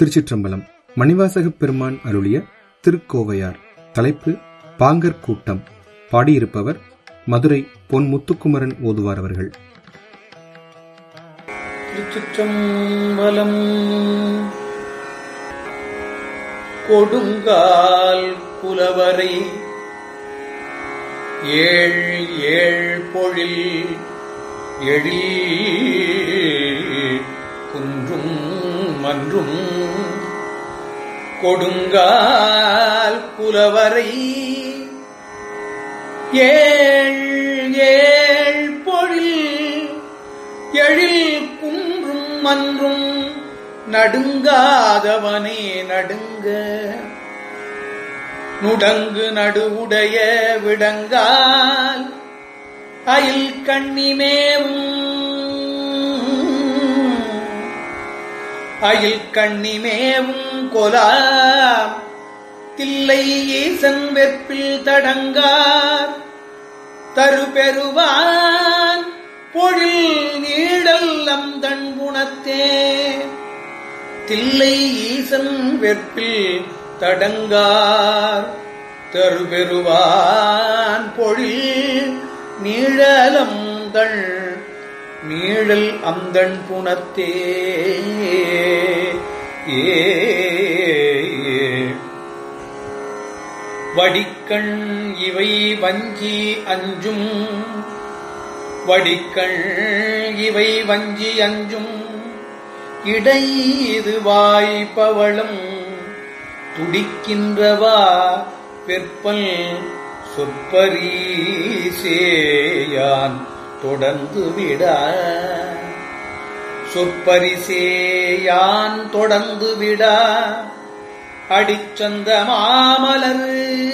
திருச்சிற்றம்பலம் மணிவாசகப் பெருமான் அருளிய திருக்கோவையார் தலைப்பு பாங்கர் கூட்டம் பாடியிருப்பவர் மதுரை பொன் முத்துக்குமரன் ஓதுவார் அவர்கள் திருச்சிற்றம்பலம் கொடுங்கால் குலவரை ஏழ் ஏழ் பொழில் எழில் குன்றும் மன்றும் கொடுங்கால் குலவரை ஏழ் ஏழ் பொழில் எழில் குன்றும் மன்றும் நடுங்காதவனே நடுங்க நுடங்கு நடுவுடைய விடங்கால் அயில் கண்ணிமேவும் அயில் கண்ணிமேவும் கொலாம் தில்லை ஈசன் வெப்பில் தடங்கார் தருபெருவான் பொழில் நீடல் அந்தன் குணத்தே தில்லை ஈசன் வெற்பில் தடங்கார் தருபெருவான் பொழில் நீழலம் தள் நீழல் அந்தன் புனத்தே ஏ வடிக்கண் இவை வஞ்சி அஞ்சும் வடிக்கண் இவை வஞ்சி அஞ்சும் இடை இது வாய்ப்பவளும் துடிக்கின்றவா வெற்பல் சொற்பரீசேயான் தொடர்ந்து விட சொற்பரிசேயான் தொடர்ந்து விட அடிச்சந்த மாமலர்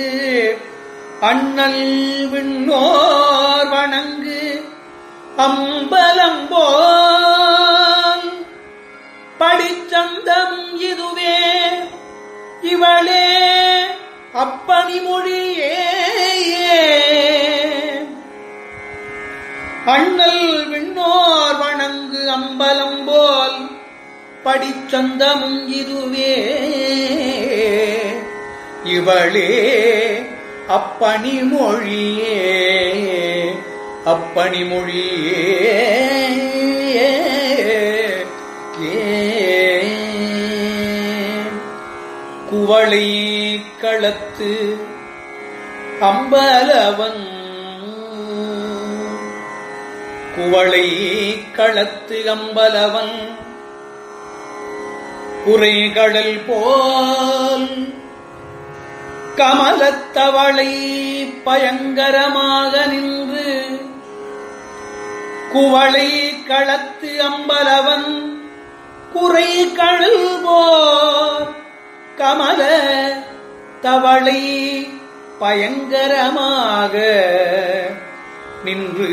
அண்ணல் விண்ணோர் வணங்கு அம்பலம்போல் படிச்சந்தம் இதுவே இவளே அப்பனி மொழியே அண்ணல் விண்ணோர் வணங்கு அம்பலம் போல் படிச்சந்தமும் இதுவே இவளே அப்பனி மொழியே அப்பனி மொழியே குவளை களத்து அம்பலவன் குவளை களத்து அம்பலவன் குறைகடல் போல் கமலத்தவளை பயங்கரமாக நின்று குவளை களத்து அம்பலவன் குறை கடல் போர் கமல தவளை பயங்கரமாக நின்று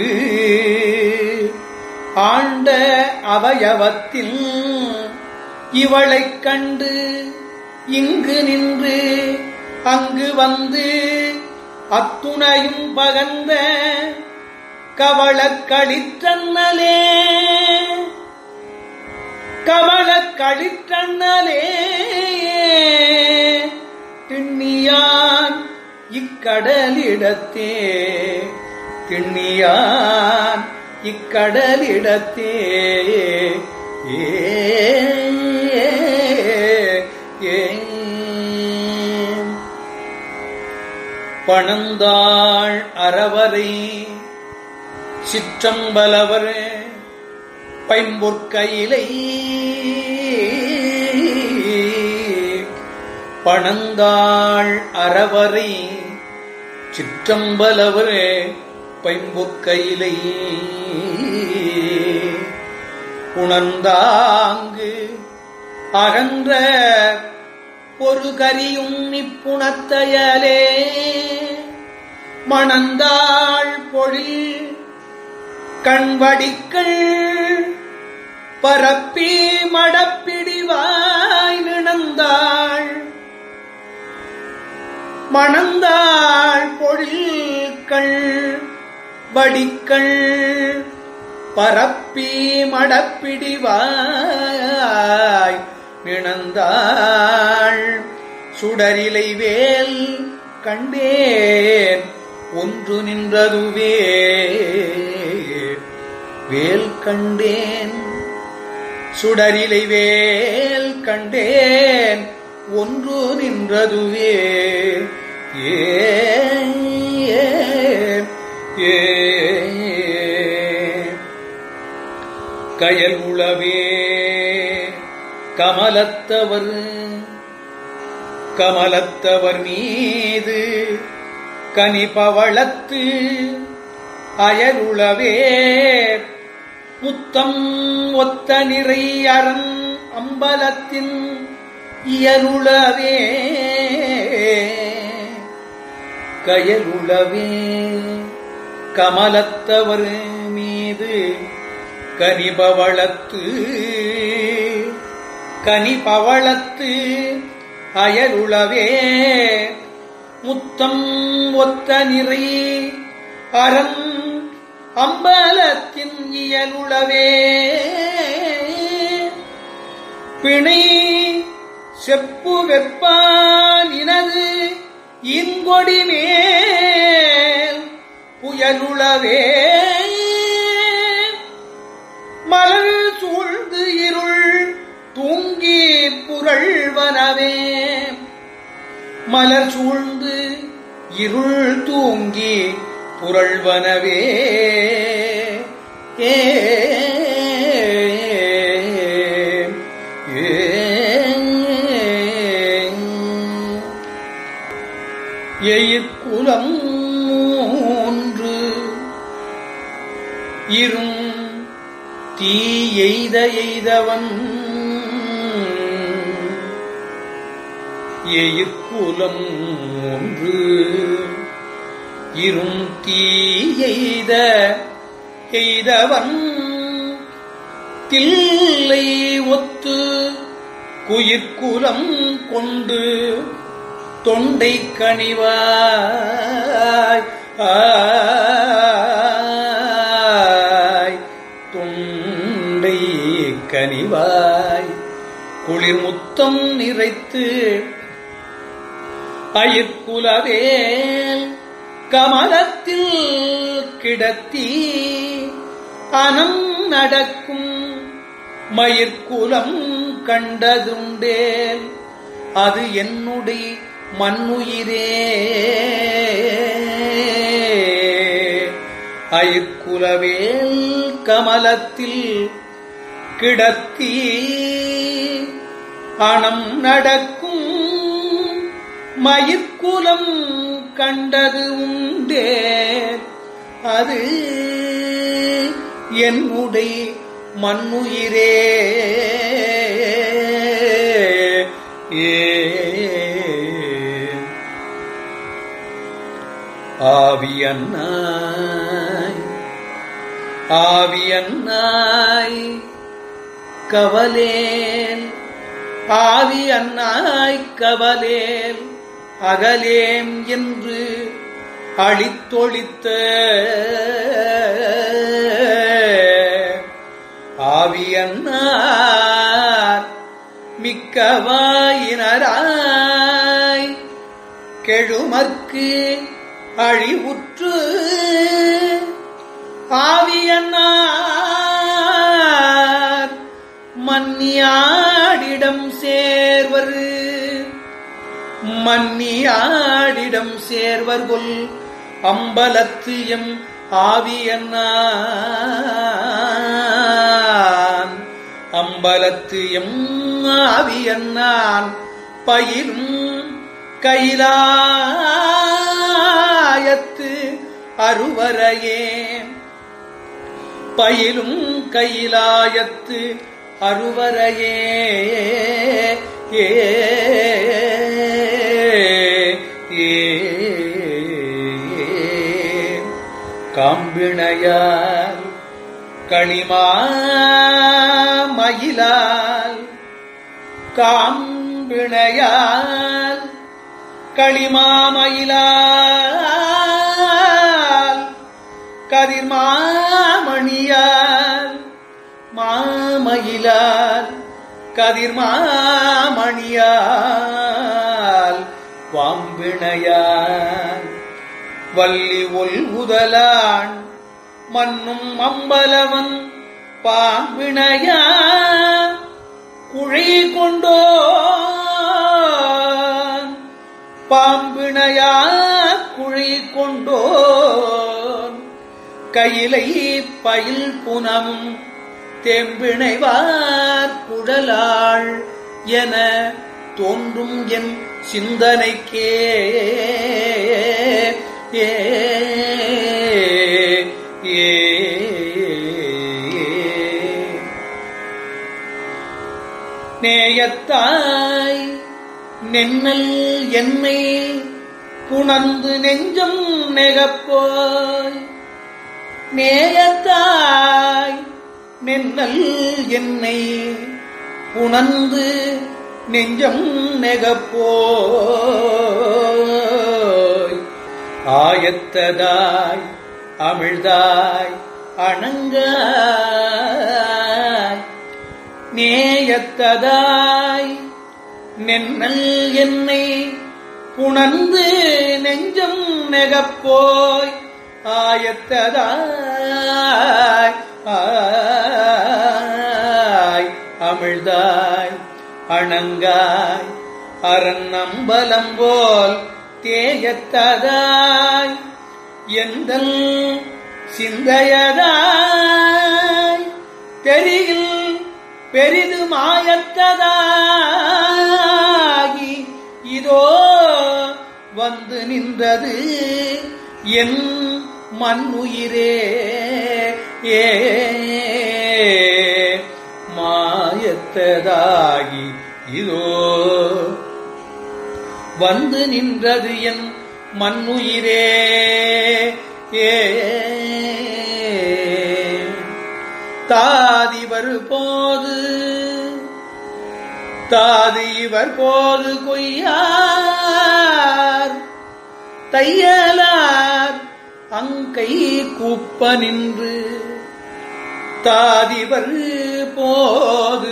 ஆண்ட அவயவத்தில் இவளைக் கண்டு இங்கு நின்று அங்கு வந்து அத்துணையும் பகந்த கவளக் களிற்றன்னலே கவளக் களிற்றன்னலே திண்ணியான் இக்கடலிடத்தே திண்ணியான் இக்கடலிடத்தே ஏ ஏ பணந்தாள் அறவரை சிற்றம்பலவர் பைம்பொற்கையிலை பணந்தாள் அறவரை சிற்றம்பலவர் பைம்பொற்கையிலை உணர்ந்தாங்கு அகன்ற ஒரு கரியும் நிப்புணத்தையலே மணந்தாள் பொழில் கண்வடிக்கள் பரப்பி மடப்பிடிவாய் நிணந்தாள் மணந்தாள் பொழில்கள் வடிக்கள் பரப்பி மடப்பிடிவாய் நிணந்தாள் சுடரிலை வேல் கண்டேன் ஒன்று நின்றதுவே வேல் கண்டேன் சுடரிலை வேல் கண்டேன் ஒன்று நின்றதுவே ஏ ஏ கயல் உளவே கமலத்தவர் கமலத்தவர் மீது கனிபவளத்து அயலுளவே முத்தம் ஒத்த நிறை அரண் அம்பலத்தின் இயலுளவே கயலுளவே கமலத்தவர் மீது கனிபவளத்து கனிபவளத்து அயலுளவே முத்தம் ஒத்த நிறை அரண் அம்பலத்தின் இயலுளவே பிணை செப்பு வெப்பானினது இங்கொடி மேல் புயலுளவே மலர் சூழ்ந்து இருள் தூங்கி புரள்வனவே மலர் சூழ்ந்து இருள் தூங்கி புரள்வனவே ஏ எயிர்குலம் மூன்று இரும் தீ எய்த எய்தவன் எயிர்குலம் ஒன்று இரும் தீ எய்த எய்தவன் தில்லை ஒத்து குயிர்குலம் கொண்டு தொண்டை கனிவாய் ஆய் தொண்டை கனிவாய் குளிர் முத்தம் நிறைத்து அயிர்குலவேல் கமலத்தில் கிடத்தி அனம் நடக்கும் மயிர்குலம் கண்டதுண்டேன் அது என்னுடைய மண்ணுயிரே அயிர்குலவேல் கமலத்தில் கிடத்தி அணம் நடக்கும் மயிர்குலம் கண்டது உண்டே அது என்னுடைய மண்ணுயிரே ஏ ஆவியன்னாய் ஆவியன்னாய் கவலேல் ஆவியன்னாய் கவலேல் அகலேம் என்று அழித்தொழித்த ஆவியன்னார் மிக்கவாயினராய் கெழுமற்கு அழிவுற்று ஆவியன்னார் மன்னியாடிடம் சேர்வர் மன்னியாடிடம் சேர்வர் கொல் அம்பலத்து எம் ஆவியன்னான் அம்பலத்து எம் ஆவியன்னான் பயிலும் கைலாயத்து அருவரையே பயிலும் கைலாயத்து அருவரையே ஏ ஏ காம்பிணையால் களிமா மயிலால் காம்பிணையால் களிமாமயிலால் கதிர்மாமணியால் மாமயிலால் கதிர்மாமணியால் பாம்பிணையால் வள்ளி ஒல் உதலான் மன்னும் அம்பலவன் பாம்பிணையா குழை கொண்டோ பாம்பிணையா குழி கொண்டோன் கையிலை பயில் புனமும் தேம்பிணைவார் குழலாள் என தோன்றும் என் சிந்தனைக்கே ஏ ஏ நேயத்தாய் நென்னல் என்னை புணர்ந்து நெஞ்சம் நெகப்போய் நேயத்தாய் நென்னல் என்னை புணர்ந்து நெஞ்சம் நெகப்போய் ஆயத்ததாய் அமிழ்தாய் அணங்காய் நேயத்ததாய் நென்னல் என்னை புணர்ந்து நெஞ்சம் நெகப்போய் ஆயத்ததாய் ஆய் அமிழ்தாய் அணங்காய் அரநம்பலம் போல் தேயத்ததாய் எந்தல் சிந்தையதாய் பெரியில் பெரிது மாயத்ததாகி இதோ வந்து நின்றது என் மண்ணுயிரே ஏ மாயத்ததாகி இதோ வந்து நின்றது என் மண்ணுயிரே ஏ தாதிவர் போது தாதி இவர் போது கொய்யார் தையலார் அங்கை கூப்ப நின்று தாதிவர் போது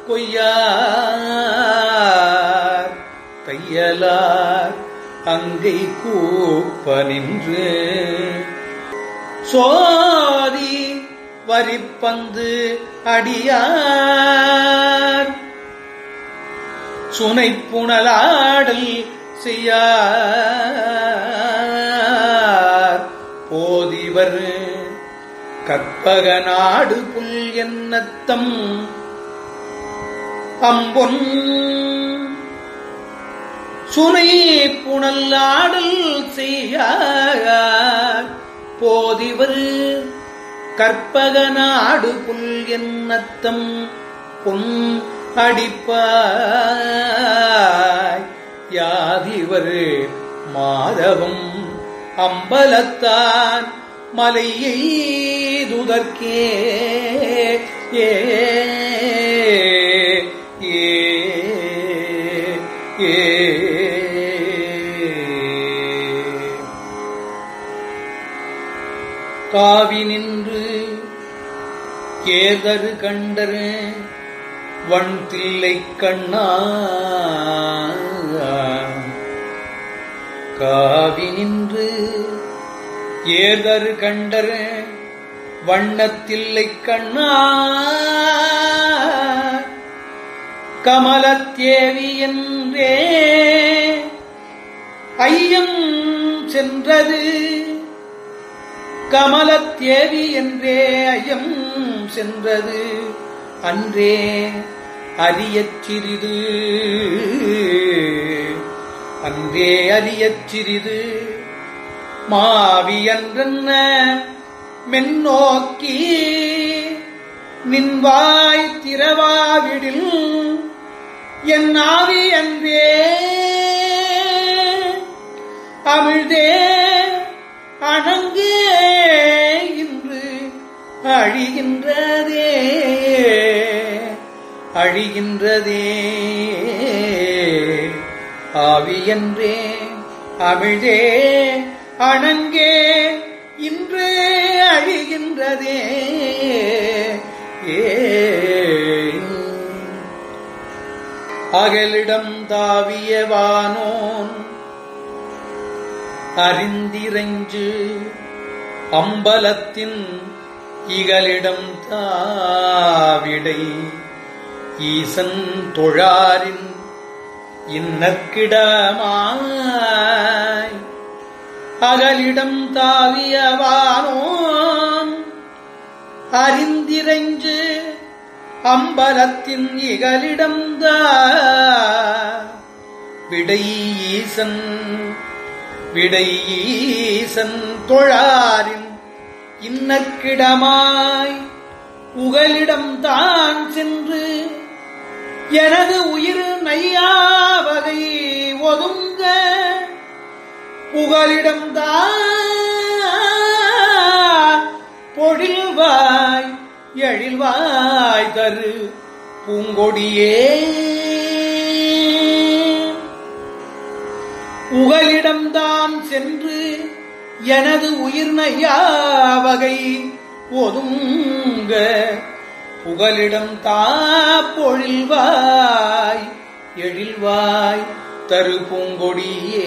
கொய்யார் தையலார் அங்கை கூப்ப நின்று சோதி வரிப்பந்து அடியார் சுனைப்புணலாடல் செய்யார் போதிவர் கற்பக நாடு புல் என்னத்தம் அம்பொன் சுனை புனல்லாடல் செய்யார் போதிவர் கற்பக நாடு புல் என்னத்தம் பொன் அடிப்பாய் யாதிவர் மாதவம் அம்பலத்தான் மலையை துதற்கே ஏ ஏ ஏ காவி நின்று கேதரு கண்டரு வன் தில்லை கண்ணா காவி நின்று ஏதரு கண்டரு வண்ணத்தில்லை கண்ணா கமலத்தேவி என்றே ஐயம் சென்றது கமலத்தேவி என்றே ஐயம் சென்றது அன்றே அறியச் சிறிது அன்றே அறியச் சிறிது மாவி என்றென்ன மென்னோக்கி நின்வாய் திரவாவிடில் என் ஆவி அன்றே அமிழ்தே அணங்கே இன்று அழிகின்றதே அழிகின்றதே ஆவியன்றே அமிழ்தே அணங்கே இன்று அழிகின்றதே ஏ அகலிடம் தாவியவானோன் அறிந்திரஞ்சு அம்பலத்தின் இகலிடம் தாவிடை ஈசன் தொழாரின் இன்னற்கிடமாய் அகலிடம் தாவியவானோன் அறிந்திரஞ்சு அம்பலத்தின் இகலிடம் விடை ஈசன் விடை ஈசன் தொழாரின் இன்னற்கிடமாய் உகலிடம் தான் சென்று எனது உயிர் நையாவகை ஒதுங்க புகலிடம் தான் பொழில்வாய் எழில்வாய் தரு பூங்கொடியே உகலிடம்தான் சென்று எனது உயிர் நையாவகை ஒதுங்க புகலிடம் தாப்பொழில்வாய் எழில்வாய் தரு பூங்கொடியே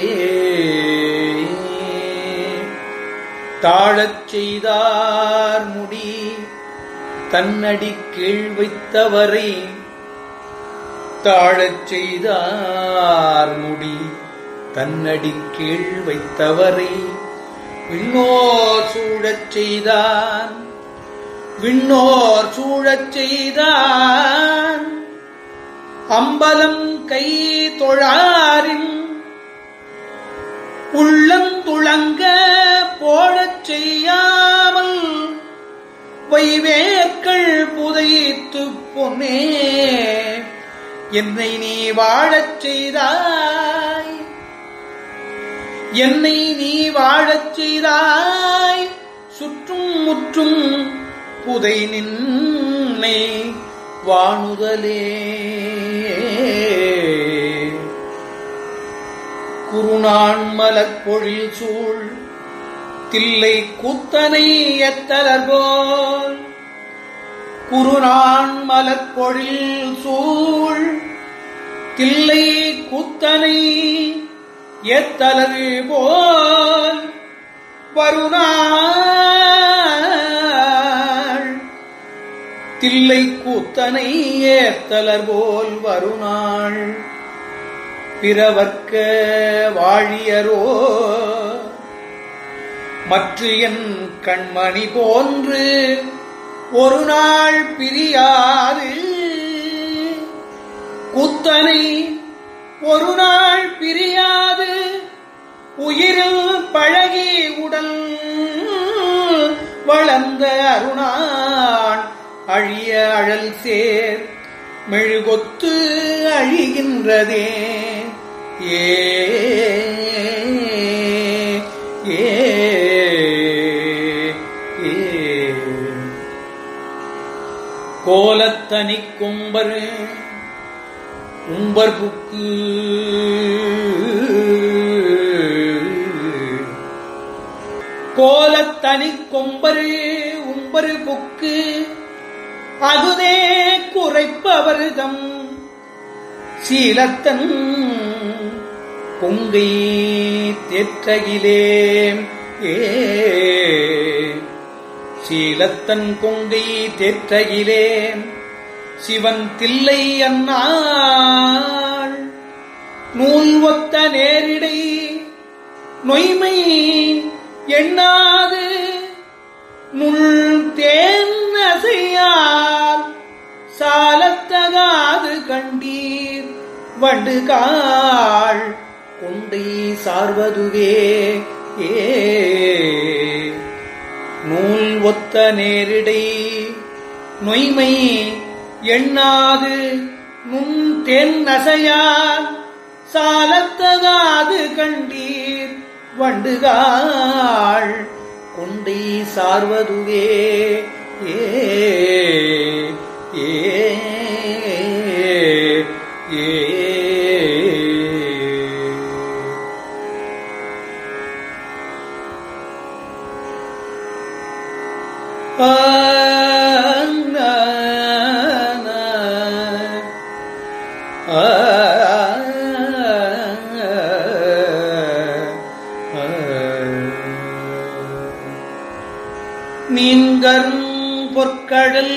தாழச் செய்தார் முடி தன்னடி கீழ் வைத்தவரை தாழச் செய்தார் முடி தன்னடி கீழ் வைத்தவரை விண்ணோர் சூழச் செய்தான் விண்ணோர் சூழச் செய்தான் அம்பலம் கை தொழாரின் உள்ளந்துளங்க போடச் செய்யாமல் வைவேற்கள் புதைத்து பொன்னே என்னை நீ வாழச் செய்தாய் என்னை நீ வாழச் செய்தாய் சுற்றும் முற்றும் புதை நின்னை வாணுதலே குருநான் மலர்பொழில் சூழ் தில்லை கூத்தனை எத்தலர் போல் குருநான் மலர்பொழில் சூழ் தில்லை கூத்தனை எத்தலரு போல் வருநாள் தில்லை கூத்தனை ஏத்தலர் போல் வருநாள் பிறவர்க்க வாழியரோ மற்ற என் கண்மணி போன்று ஒரு நாள் பிரியாது கூத்தனை ஒரு நாள் பிரியாது உயிரில் பழகி உடல் வளர்ந்த அருணான் அழிய அழல் சேர் மெழுகொத்து அழிகின்றதே ஏ ஏ ஏ கோலத்தனி கும்பர் உம்பர் புக்கு கோலத்தனி கொம்பரு உம்பரு புக்கு அதுதே குறைப்பவர்தம் சீலத்தன் பொங்கை தேற்றகிலேம் ஏ சீலத்தன் கொங்கை தேற்றகிலேம் சிவன் தில்லை அன்னாள் நூல் ஒத்த நேரிடை நொய்மை எண்ணாது நுள் தேன் அசையால் சாலத்தகாது கண்டீர் வண்டுகாள் கொண்டை சார்வதுவே ஏ நூல் ஒத்த நேரிடை நொய்மை எண்ணாது நுண் தென் அசையால் சாலத்தகாது கண்டீர் வண்டுகாள் கொண்டை சார்வதுவே ஏ ஏ ஏ ஆ பொற்கடல்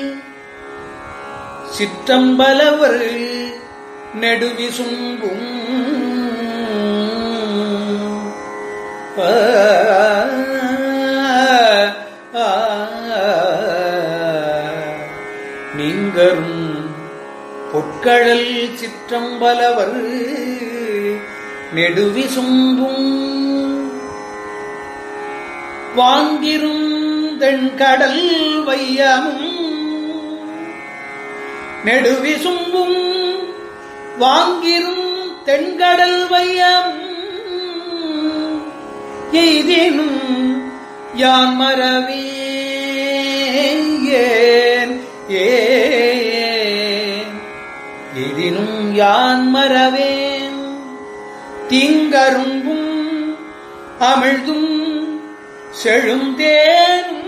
சிற்றம்பலவர் நெடுவிசும்பும் ஆ, ஆ, நீங்கரும் பொற்கடல் சிற்றம்பலவர் நெடுவிசும்பும் வாங்கிரும் தென்கடல் வையமும் நெடுவிசும்பும் வாங்கிரும் தென்கடல் வையம் எய்தினும் யான் மறவே ஏன் ஏன் எதினும் யான் மறவேன் தீங்கரும்பும் அமிழ்தும் செழுந்தேனும்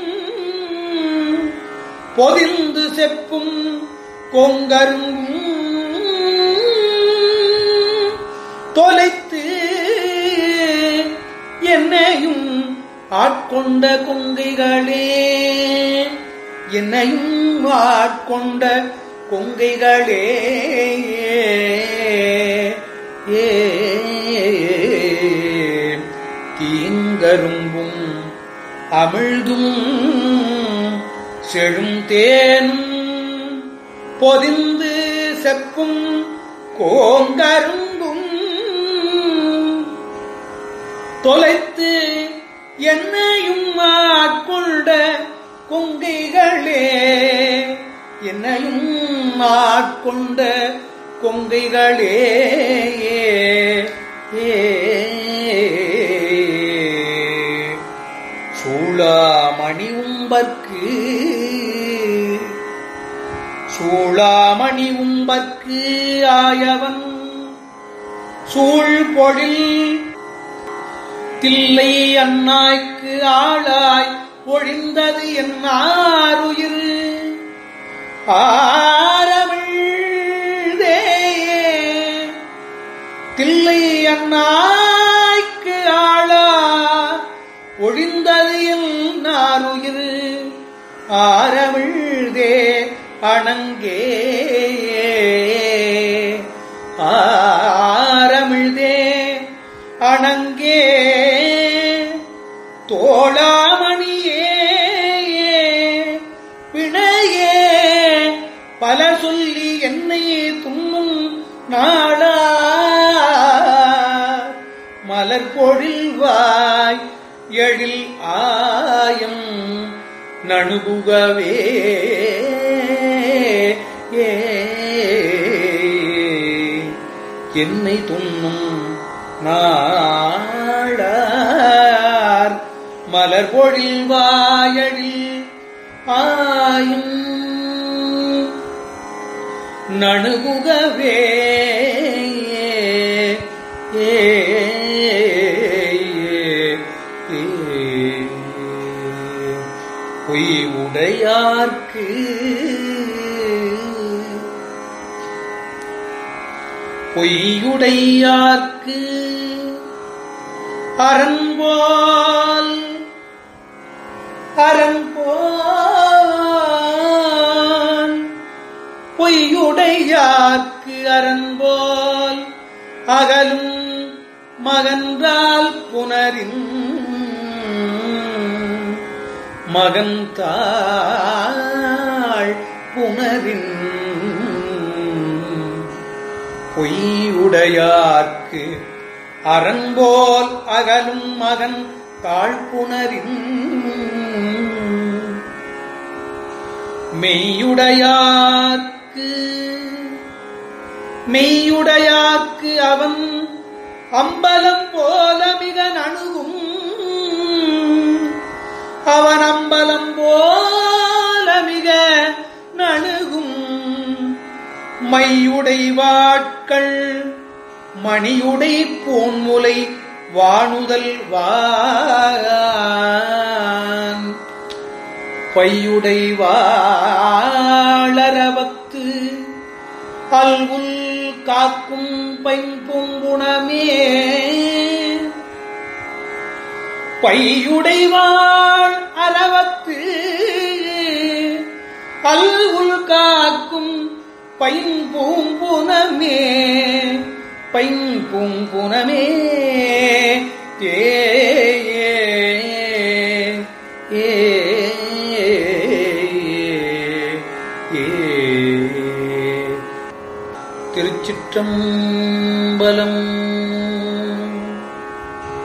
பொதிந்து செப்பும் கொங்கரும்பும் தொலைத்து என்னையும் ஆட்கொண்ட கொங்கைகளே என்னையும் ஆட்கொண்ட கொங்கைகளே ஏ தீங்கரும்பும் அமிழ்தும் செழும் தேனும் பொதிந்து செப்பும் கோங்கரும்பும் தொலைத்து என்னையும் ஆட்கொண்ட கொங்கைகளே என்னையும் ஆட்கொண்ட கொங்கைகளே ஏ சூளாமணி உம்பற்கு சூளாமணி உம்பற்கு ஆயவன் சூழ் பொழில் தில்லை அன்னாய்க்கு ஆளாய் ஒழிந்தது என் ஆருயிர் ஆரமிழ்தே தில்லை அன்னாய்க்கு ஆளா ஒழிந்தது என் ஆருயிர் ஆரமிழ்தே அணங்கே ஆரமிழ்தே அணங்கே தோளாமணியே பிணையே பல சொல்லி என்னை துண்ணும் நாடா மலர் பொழில்வாய் எழில் ஆயம் நணுகுகவே ஏ என்னை துண்ணும் நாடார் மலர் பொழில் வாயழில் ஆயும் நணுகுகவே ஏ பொய் உடையார்க்கு பொய்யுடையார்க்கு அறம்போல் அறம்போல் பொய்யுடையார்க்கு அறம்போல் அகலும் மகன்றால் புனரின் மகன் தாள் புனரின் பொய்யுடையார்க்கு அறம்போல் அகலும் மகன் தாழ்ப்புணரின் மெய்யுடையார்க்கு மெய்யுடையார்க்கு அவன் அம்பலம் போல மிக நணுகும் அவன் அம்பலம் போல மிக நணுகும் மையுடை வாட்கள் மணியுடை பூன்முலை வாணுதல் வான் பையுடை வாழரவத்து அல்குல் காக்கும் பைம்பொங்குணமே பையுடைவாள் அரவத்து அல்குல் காக்கும் பைம்பூம்புனமே பைம்பூம்புனமே ஏ ஏ ஏ திருச்சிற்றம்பலம்